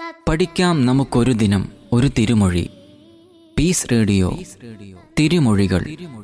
പഠിക്കാം നമുക്കൊരു ദിനം ഒരു തിരുമൊഴി പീസ് റേഡിയോ തിരുമൊഴികൾ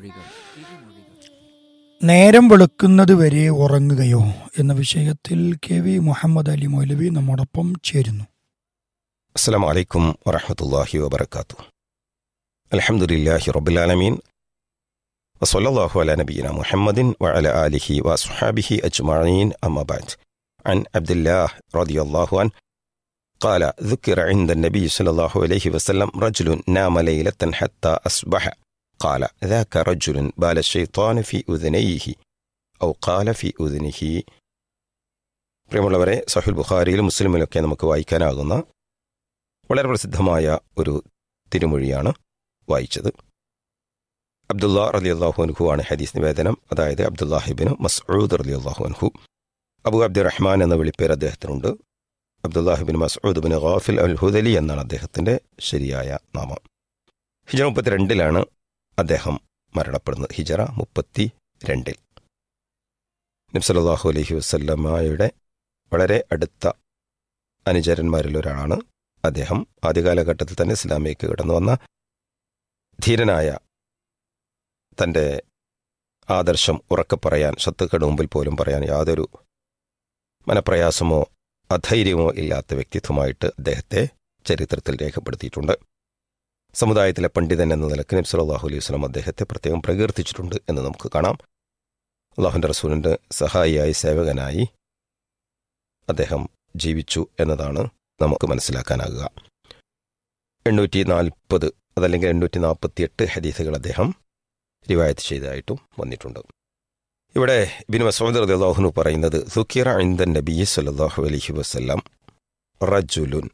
നേരം വെളുക്കുന്നത് വരെ ഉറങ്ങുകയോ എന്ന വിഷയത്തിൽ കെ വി മുഹമ്മദ് അലി മൗലവി നമ്മോടൊപ്പം ചേരുന്നു അസ്സാം വലൈക്കും വറഹമത്തല്ലാഹി വബർക്കാത്തു അലഹമുല്ലാഹി റബുലാലമീൻ വസല്ലാഹു അല നബീന മുഹമ്മദിൻ വഅല ആലിഹി വസുഹാബിഹി അജ്മഈൻ അമ്മബാദ് عن عبد الله رضي الله عنه قال ذكر عند النبي صلى الله عليه وسلم رجل نام ليلة حتى أصبح قال ذاك رجل بال الشيطان في أذنيه أو قال في أذنه പ്രിയമുള്ളവരെ സഹുൽ ബുഖാരിയിലും മുസ്ലിമിലൊക്കെ നമുക്ക് വായിക്കാനാകുന്ന വളരെ പ്രസിദ്ധമായ ഒരു തിരുമൊഴിയാണ് വായിച്ചത് അബ്ദുല്ല റലി അള്ളാഹു അൻഹു ആണ് ഹദീസ് നിവേദനം അതായത് അബ്ദുല്ലാഹിബിന് മസ്ഊദ് റലി അള്ളാഹു അൻഹു അബു അബ്ദുറഹ്മാൻ എന്ന വിളിപ്പേര് അദ്ദേഹത്തിനുണ്ട് അബ്ദുല്ലാഹിബിൻ മസ്ഊദ് ബിൻ ഗാഫിൽ അൽ ഹുദലി എന്നാണ് അദ്ദേഹത്തിന്റെ ശരിയായ നാമം ഹിജറ മുപ്പത്തിരണ്ടിലാണ് അദ്ദേഹം മരണപ്പെടുന്നത് ഹിജറ മുപ്പത്തി രണ്ടിൽ നബ്സലാഹു അലഹി വസ്ല്ലമ്മയുടെ വളരെ അടുത്ത അനുചരന്മാരിൽ ഒരാളാണ് അദ്ദേഹം ആദ്യകാലഘട്ടത്തിൽ തന്നെ ഇസ്ലാമിലേക്ക് കടന്നു വന്ന ധീരനായ തൻ്റെ ആദർശം ഉറക്കെ പറയാൻ ശത്രുക്കളുടെ മുമ്പിൽ പോലും പറയാൻ യാതൊരു മനപ്രയാസമോ അധൈര്യമോ ഇല്ലാത്ത വ്യക്തിത്വമായിട്ട് അദ്ദേഹത്തെ ചരിത്രത്തിൽ രേഖപ്പെടുത്തിയിട്ടുണ്ട് സമുദായത്തിലെ പണ്ഡിതൻ എന്ന നിലക്ക് നബി സല്ലല്ലാഹു അലൈഹി വസല്ലം അദ്ദേഹത്തെ പ്രത്യേകം പ്രകീർത്തിച്ചിട്ടുണ്ട് എന്ന് നമുക്ക് കാണാം അള്ളാഹുൻ്റെ റസൂലിൻ്റെ സഹായിയായി സേവകനായി അദ്ദേഹം ജീവിച്ചു എന്നതാണ് നമുക്ക് മനസ്സിലാക്കാനാകുക എണ്ണൂറ്റി നാൽപ്പത് അതല്ലെങ്കിൽ എണ്ണൂറ്റി നാൽപ്പത്തി എട്ട് ഹദീസുകൾ അദ്ദേഹം റിവായത്ത് ചെയ്തതായിട്ടും വന്നിട്ടുണ്ട് ഇവിടെ ബിൻ മസൂദ് റളിയല്ലാഹു പറയുന്നത് സുക്കിറ ഇന്ദൻ നബി സല്ലല്ലാഹു അലൈഹി വസല്ലം റജുലുൻ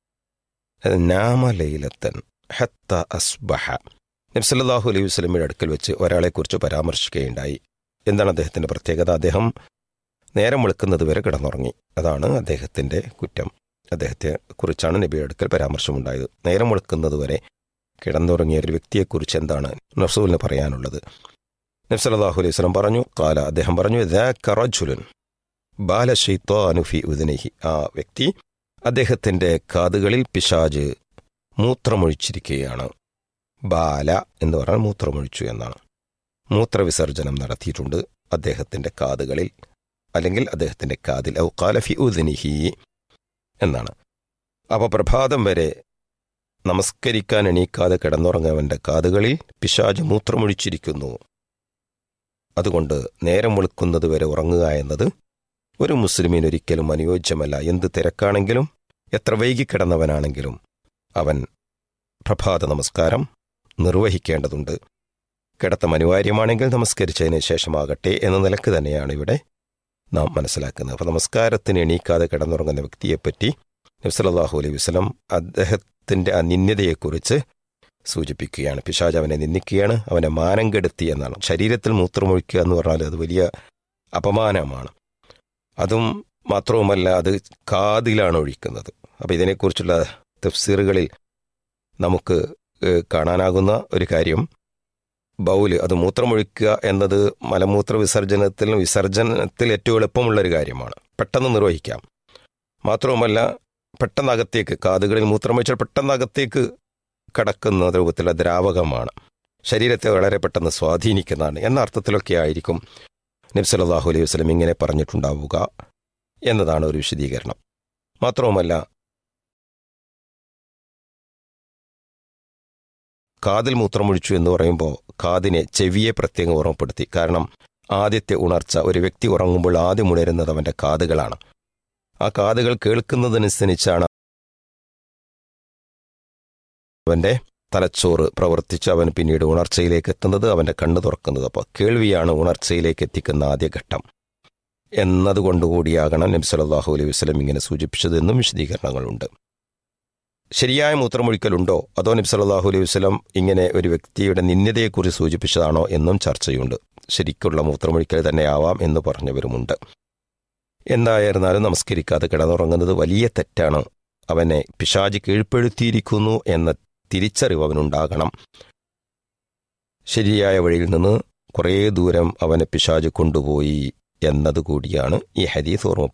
നാമ ലൈലത്തൻ ഹത്ത അസ്ബഹ നബി സല്ലല്ലാഹു അലൈഹി വസല്ലമയുടെ അടുക്കൽ വെച്ച് ഒരാളെക്കുറിച്ച് പരാമർശിക്കുകയുണ്ടായി എന്താണ് അദ്ദേഹത്തിന്റെ പ്രത്യേകത അദ്ദേഹം നേരം വെളുക്കുന്നത് വരെ കിടന്നുറങ്ങി അതാണ് അദ്ദേഹത്തിന്റെ കുറ്റം അദ്ദേഹത്തെ കുറിച്ചാണ് നബിയുടെ അടുക്കൽ പരാമർശമുണ്ടായത് നേരം വെളുക്കുന്നത് വരെ കിടന്നുറങ്ങിയ ഒരു വ്യക്തിയെക്കുറിച്ച് എന്താണ് നഫ്സൂലിന് പറയാനുള്ളത് നബ്സലാഹു അലൈഹി സ്വലം പറഞ്ഞു കാല അദ്ദേഹം പറഞ്ഞു റജുലുൻ ബാലഷൈത്വാനുഫി ഉദനഹി ആ വ്യക്തി അദ്ദേഹത്തിന്റെ കാതുകളിൽ പിശാജ് മൂത്രമൊഴിച്ചിരിക്കുകയാണ് ബാല എന്ന് പറഞ്ഞാൽ മൂത്രമൊഴിച്ചു എന്നാണ് മൂത്രവിസർജനം നടത്തിയിട്ടുണ്ട് അദ്ദേഹത്തിന്റെ കാതുകളിൽ അല്ലെങ്കിൽ അദ്ദേഹത്തിന്റെ കാതിൽ ഔ കാലഫി ഉദനിഹി എന്നാണ് അപ്പോൾ പ്രഭാതം വരെ നമസ്കരിക്കാൻ എണീക്കാതെ കിടന്നുറങ്ങവന്റെ കാതുകളിൽ പിശാജ് മൂത്രമൊഴിച്ചിരിക്കുന്നു അതുകൊണ്ട് നേരം വെളുക്കുന്നത് വരെ ഉറങ്ങുക എന്നത് ഒരു മുസ്ലിമിന് ഒരിക്കലും അനുയോജ്യമല്ല എന്ത് തിരക്കാണെങ്കിലും എത്ര വൈകിക്കിടന്നവനാണെങ്കിലും അവൻ പ്രഭാത നമസ്കാരം നിർവഹിക്കേണ്ടതുണ്ട് കിടത്തം അനിവാര്യമാണെങ്കിൽ നമസ്കരിച്ചതിന് ശേഷമാകട്ടെ എന്ന നിലക്ക് തന്നെയാണ് ഇവിടെ നാം മനസ്സിലാക്കുന്നത് അപ്പോൾ നമസ്കാരത്തിന് എണീക്കാതെ കിടന്നുറങ്ങുന്ന വ്യക്തിയെപ്പറ്റി നബ്സലാഹു അലൈഹി വസ്ലം അദ്ദേഹത്തിന്റെ ആ നിന്യതയെക്കുറിച്ച് സൂചിപ്പിക്കുകയാണ് പിശാജ് അവനെ നിന്ദിക്കുകയാണ് അവനെ മാനം കെടുത്തി എന്നാണ് ശരീരത്തിൽ മൂത്രമൊഴിക്കുക എന്ന് പറഞ്ഞാൽ അത് വലിയ അപമാനമാണ് അതും മാത്രവുമല്ല അത് കാതിലാണ് ഒഴിക്കുന്നത് അപ്പോൾ ഇതിനെക്കുറിച്ചുള്ള തഫ്സീറുകളിൽ നമുക്ക് കാണാനാകുന്ന ഒരു കാര്യം ബൗല് അത് മൂത്രമൊഴിക്കുക എന്നത് മലമൂത്ര വിസർജനത്തിൽ വിസർജനത്തിൽ ഏറ്റവും എളുപ്പമുള്ളൊരു കാര്യമാണ് പെട്ടെന്ന് നിർവഹിക്കാം മാത്രവുമല്ല പെട്ടെന്നകത്തേക്ക് കാതുകളിൽ മൂത്രമൊഴിച്ചാൽ പെട്ടെന്നകത്തേക്ക് കടക്കുന്ന രൂപത്തിലുള്ള ദ്രാവകമാണ് ശരീരത്തെ വളരെ പെട്ടെന്ന് സ്വാധീനിക്കുന്നതാണ് എന്ന അർത്ഥത്തിലൊക്കെ ആയിരിക്കും നബ്സലാഹു അലൈഹി വസ്ലം ഇങ്ങനെ പറഞ്ഞിട്ടുണ്ടാവുക എന്നതാണ് ഒരു വിശദീകരണം മാത്രവുമല്ല കാതിൽ മൂത്രമൊഴിച്ചു എന്ന് പറയുമ്പോൾ കാതിനെ ചെവിയെ പ്രത്യേകം ഓർമ്മപ്പെടുത്തി കാരണം ആദ്യത്തെ ഉണർച്ച ഒരു വ്യക്തി ഉറങ്ങുമ്പോൾ ആദ്യം ഉണരുന്നത് അവൻ്റെ കാതുകളാണ് ആ കാതുകൾ കേൾക്കുന്നതനുസരിച്ചാണ് അവൻ്റെ തലച്ചോറ് പ്രവർത്തിച്ച് അവൻ പിന്നീട് ഉണർച്ചയിലേക്ക് എത്തുന്നത് അവൻ്റെ കണ്ണ് തുറക്കുന്നത് അപ്പോൾ കേൾവിയാണ് ഉണർച്ചയിലേക്ക് എത്തിക്കുന്ന ആദ്യ ഘട്ടം എന്നതുകൊണ്ടുകൂടിയാകണം നബി സല്ലല്ലാഹു അലൈഹി വസല്ലം ഇങ്ങനെ സൂചിപ്പിച്ചതെന്നും വിശദീകരണങ്ങളുണ്ട് ശരിയായ മൂത്രമൊഴിക്കലുണ്ടോ അതോ നബി സല്ലല്ലാഹു അലൈഹി വസല്ലം ഇങ്ങനെ ഒരു വ്യക്തിയുടെ നിന്യതയെക്കുറിച്ച് സൂചിപ്പിച്ചതാണോ എന്നും ചർച്ചയുണ്ട് ശരിക്കുള്ള മൂത്രമൊഴിക്കൽ തന്നെയാവാം എന്ന് പറഞ്ഞവരുമുണ്ട് എന്തായിരുന്നാലും നമസ്കരിക്കാതെ കിടന്നുറങ്ങുന്നത് വലിയ തെറ്റാണ് അവനെ പിശാജ് കീഴ്പ്പെടുത്തിയിരിക്കുന്നു എന്ന തിരിച്ചറിവ് അവനുണ്ടാകണം ശരിയായ വഴിയിൽ നിന്ന് കുറേ ദൂരം അവനെ പിശാജ് കൊണ്ടുപോയി എന്നതുകൂടിയാണ് ഈ ഹദീസ് ഓർമ്മ